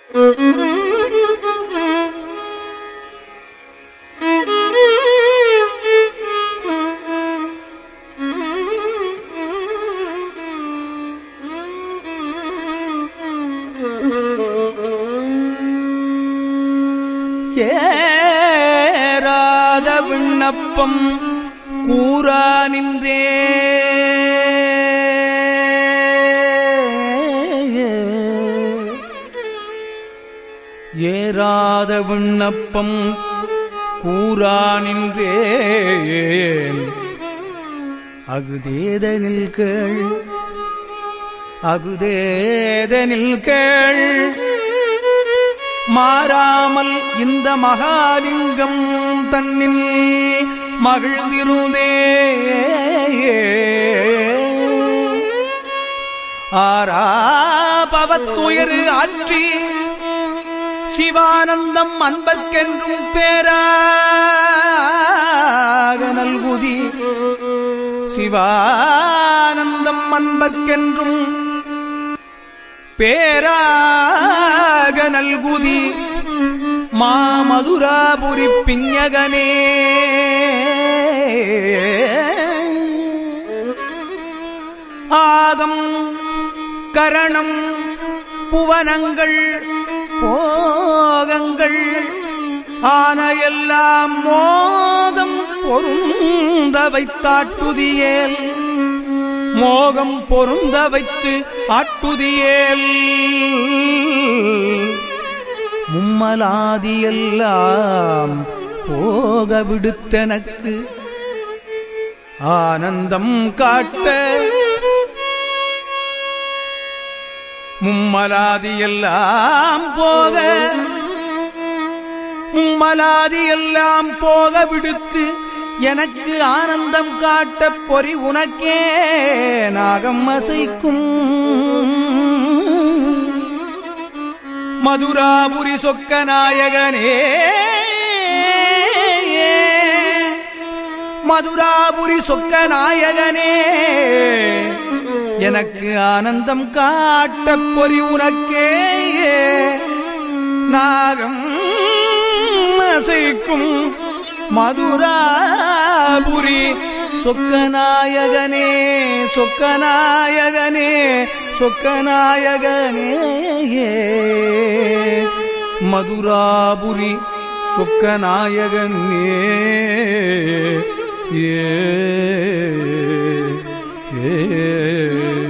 ஏராத விண்ணப்பம் கூறா நின்றே ஏராத விண்ணப்பம் கூறா நின்றேன் அகுதேதனில் கேள் அகுதேதனில் கேள் மாறாமல் இந்த மகாலிங்கம் தன்னில் மகிழ்ந்திருந்தே ஆராபவத்துயரு ஆற்றி சிவானந்தம் அன்பர்க்கென்றும் பேராக நல்குதி சிவானந்தம் அன்பர்க்கென்றும் பேராக நல்குதி மாமதுராபுரி பிஞகனே ஆகம் கரணம் புவனங்கள் போகங்கள் ஆன எல்லாம் மோகம் பொருந்த வைத்தாட்டுதியேல் மோகம் பொருந்த வைத்து ஆட்டுதியேல் மும்மலாதியெல்லாம் போக விடுத்தனக்கு ஆனந்தம் காட்ட மும்மலாதியெல்லாம் போக மும்மலாதியெல்லாம் போக விடுத்து எனக்கு ஆனந்தம் காட்ட பொறி உனக்கே நாகம் அசைக்கும் மதுராபுரி சொக்க நாயகனே மதுராபுரி சொக்க நாயகனே எனக்கு ஆனந்தம் காட்ட பொறி உனக்கே நாகம் அசைக்கும் மதுராபுரி சொக்கநாயகனே சொக்கநாயகனே சொக்கநாயகனே மதுராபுரி சொக்கநாயகனே ஏ ஏ